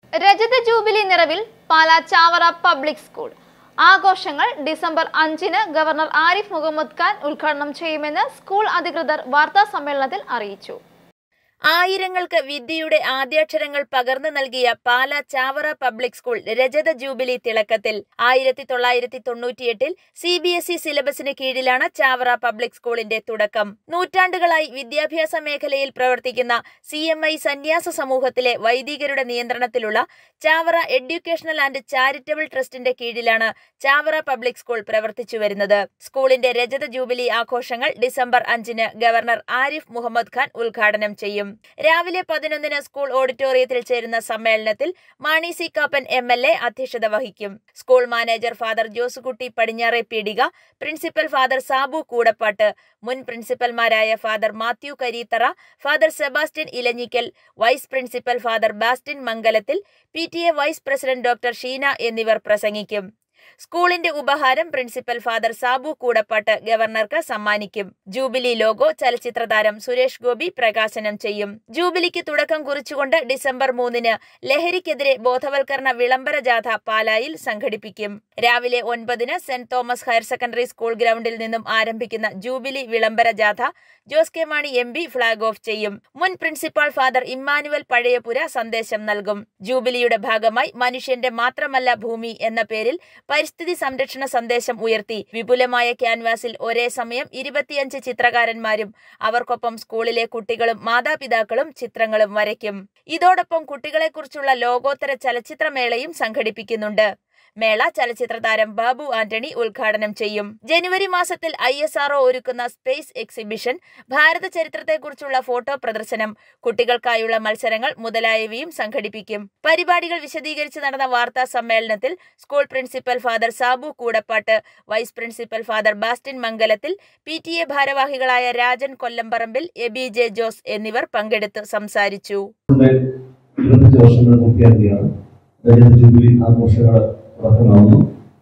രജത ജൂബിലി നിറവിൽ Pala Chavara public school ആഘോഷങ്ങൾ ഡിസംബർ അഞ്ചിന് ഗവർണർ ആരിഫ് മുഹമ്മദ് ഖാൻ ഉദ്ഘാടനം ചെയ്യുമെന്ന് സ്കൂൾ അധികൃതർ വാർത്താ സമ്മേളനത്തിൽ അറിയിച്ചു ആയിരങ്ങൾക്ക് വിദ്യയുടെ ആദ്യാക്ഷരങ്ങൾ പകർന്നു നൽകിയ പാല ചാവറ പബ്ലിക് സ്കൂൾ രജത ജൂബിലി തിളക്കത്തിൽ ആയിരത്തി തൊള്ളായിരത്തി തൊണ്ണൂറ്റിയെട്ടിൽ സി ബി എസ് ഇ സിലബസിന് കീഴിലാണ് ചാവറ പബ്ലിക് സ്കൂളിന്റെ തുടക്കം നൂറ്റാണ്ടുകളായി വിദ്യാഭ്യാസ മേഖലയിൽ പ്രവർത്തിക്കുന്ന സി എം ഐ സന്യാസ സമൂഹത്തിലെ വൈദികരുടെ നിയന്ത്രണത്തിലുള്ള ചാവറ എഡ്യൂക്കേഷണൽ ആൻഡ് ചാരിറ്റബിൾ ട്രസ്റ്റിന്റെ കീഴിലാണ് ചാവറ പബ്ലിക് സ്കൂൾ പ്രവർത്തിച്ചു വരുന്നത് സ്കൂളിന്റെ രജത ജൂബിലി ആഘോഷങ്ങൾ ഡിസംബർ അഞ്ചിന് ഗവർണർ ആരിഫ് മുഹമ്മദ് ഖാൻ ഉദ്ഘാടനം ചെയ്യും രാവിലെ പതിനൊന്നിന് സ്കൂൾ ഓഡിറ്റോറിയത്തിൽ ചേരുന്ന സമ്മേളനത്തിൽ Mani C Kappan M L A അധ്യക്ഷത വഹിക്കും സ്കൂൾ മാനേജർ ഫാദർ ജോസുകുട്ടി പടിഞ്ഞാറെ പീടിക പ്രിൻസിപ്പൽ ഫാദർ സാബു കൂടപ്പാട്ട് മുൻ പ്രിൻസിപ്പൽമാരായ father Mathew Kareethara father Sebastian Elanjikkal vice principal father Bastin Mangalathil P T A vice president doctor Sheena എന്നിവർ പ്രസംഗിക്കും സ്കൂളിന്റെ ഉപഹാരം പ്രിൻസിപ്പൽ ഫാദർ സാബു കൂടപ്പാട്ട് ഗവർണർക്ക് സമ്മാനിക്കും ജൂബിലി ലോഗോ ചലച്ചിത്ര താരം സുരേഷ് ഗോപി പ്രകാശനം ചെയ്യും ജൂബിലിക്ക് തുടക്കം കുറിച്ചുകൊണ്ട് ഡിസംബർ മൂന്നിന് ലഹരിക്കെതിരെ ബോധവൽക്കരണ വിളംബര ജാഥ പാലായിൽ സംഘടിപ്പിക്കും രാവിലെ ഒൻപതിന് saint Thomas higher secondary school ഗ്രൗണ്ടിൽ നിന്നും ആരംഭിക്കുന്ന ജൂബിലി വിളംബര ജാഥ Jose K Mani M P flag off ചെയ്യും മുൻ പ്രിൻസിപ്പാൾ ഫാദർ ഇമ്മാനുവൽ പഴയപുര സന്ദേശം നൽകും ജൂബിലിയുടെ ഭാഗമായി മനുഷ്യന്റെ മാത്രമല്ല ഭൂമി എന്ന പേരിൽ പരിസ്ഥിതി സംരക്ഷണ സന്ദേശം ഉയർത്തി വിപുലമായ ക്യാൻവാസിൽ ഒരേ സമയം ഇരുപത്തിയഞ്ച് ചിത്രകാരന്മാരും അവർക്കൊപ്പം സ്കൂളിലെ കുട്ടികളും മാതാപിതാക്കളും ചിത്രങ്ങളും വരയ്ക്കും ഇതോടൊപ്പം കുട്ടികളെക്കുറിച്ചുള്ള ലോകോത്തര ചലച്ചിത്രമേളയും സംഘടിപ്പിക്കുന്നുണ്ട് മേള ചലച്ചിത്ര താരം ബാബു ആന്റണി ഉദ്ഘാടനം ചെയ്യും ജനുവരി മാസത്തിൽ ഐ എസ് ആർഒ ഒരുക്കുന്ന സ്പേസ് എക്സിബിഷൻ ഭാരത ചരിത്രത്തെക്കുറിച്ചുള്ള ഫോട്ടോ പ്രദർശനം കുട്ടികൾക്കായുള്ള മത്സരങ്ങൾ മുതലായവയും സംഘടിപ്പിക്കും പരിപാടികൾ വിശദീകരിച്ച് നടന്ന വാർത്താ സമ്മേളനത്തിൽ school principal father Sabu Koodappattu vice principal father Bastin Mangalathil P T A ഭാരവാഹികളായ രാജൻ കൊല്ലംപറമ്പിൽ എബി ജെ ജോസ് എന്നിവർ പങ്കെടുത്ത് സംസാരിച്ചു ഇരുപത്തഞ്ച് വർഷങ്ങൾ പൂർത്തിയാക്കിയാണ് രജത ജൂബിലി ആഘോഷങ്ങൾ തുടക്കമാവുന്നു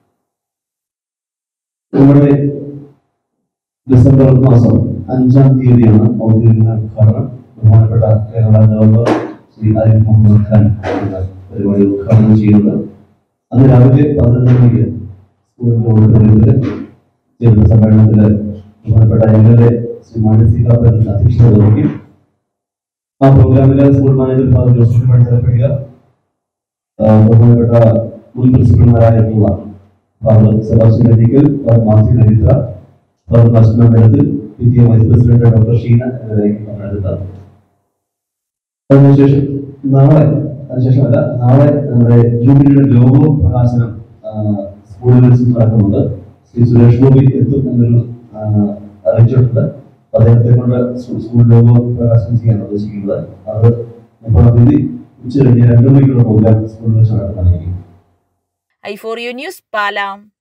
നമ്മുടെ ഡിസംബർ മാസം അഞ്ചാം തീയതിയാണ് ഔദ്യോഗിക ഉദ്ഘാടനം ബഹുമാനപ്പെട്ട കേരള ഗവർണർ ശ്രീ ആരിഫ് മുഹമ്മദ് ഖാൻ എന്ന പരിപാടി ഉദ്ഘാടനം ചെയ്യുന്നത് അന്ന് രാവിലെ പതിനൊന്ന് മണിക്ക് സ്കൂളിന്റെ ഓഡിറ്റോറിയത്തിൽ ചേരുന്ന സമ്മേളനത്തിൽ ബഹുമാനപ്പെട്ട M L A Shri Mani C Kappan അധ്യക്ഷത വഹിക്കും ആ പ്രോഗ്രാമിലെ സ്കൂൾ മാനേജർ ഫാദർ ജോസഫ് മത്സരപ്പെടുക ബഹുമാനപ്പെട്ട മുൻ പ്രിൻസിപ്പൽമാരായിട്ടുള്ള ഫാദർ സെബാസ്റ്റ്യൻ അരിക്കൽ ഫാദർ മാത്യു നരിത്ര ഫാദർ നസ്മ മേലത്തിൽ P T A vice president doctor Sheena എന്നിവരായിരിക്കും പങ്കെടുത്തത് അതിനുശേഷം നാളെ അതിനുശേഷമല്ല നാളെ നമ്മുടെ ജൂബിലിയുടെ ലോഗോ പ്രകാശനം ആ, സ്കൂളിൽ വെച്ച് നടക്കുന്നുണ്ട് ശ്രീ സുരേഷ് ഗോപി എത്തും എന്നൊരു ആ, അറിയിച്ചിട്ടുണ്ട് അദ്ദേഹത്തെ കൊണ്ട് സ്കൂ- സ്കൂൾ ലോഗോ പ്രകാശനം ചെയ്യാൻ ഉദ്ദേശിക്കുന്നത് അത് മുപ്പതാം തീയതി ഉച്ച കഴിഞ്ഞ് രണ്ട് മണിക്കുള്ള പ്രോഗ്രാം സ്കൂളിൽ വെച്ച് നടക്കുന്നതായിരിക്കും ഐ ഫോർ യു ന്യൂസ് പാലാം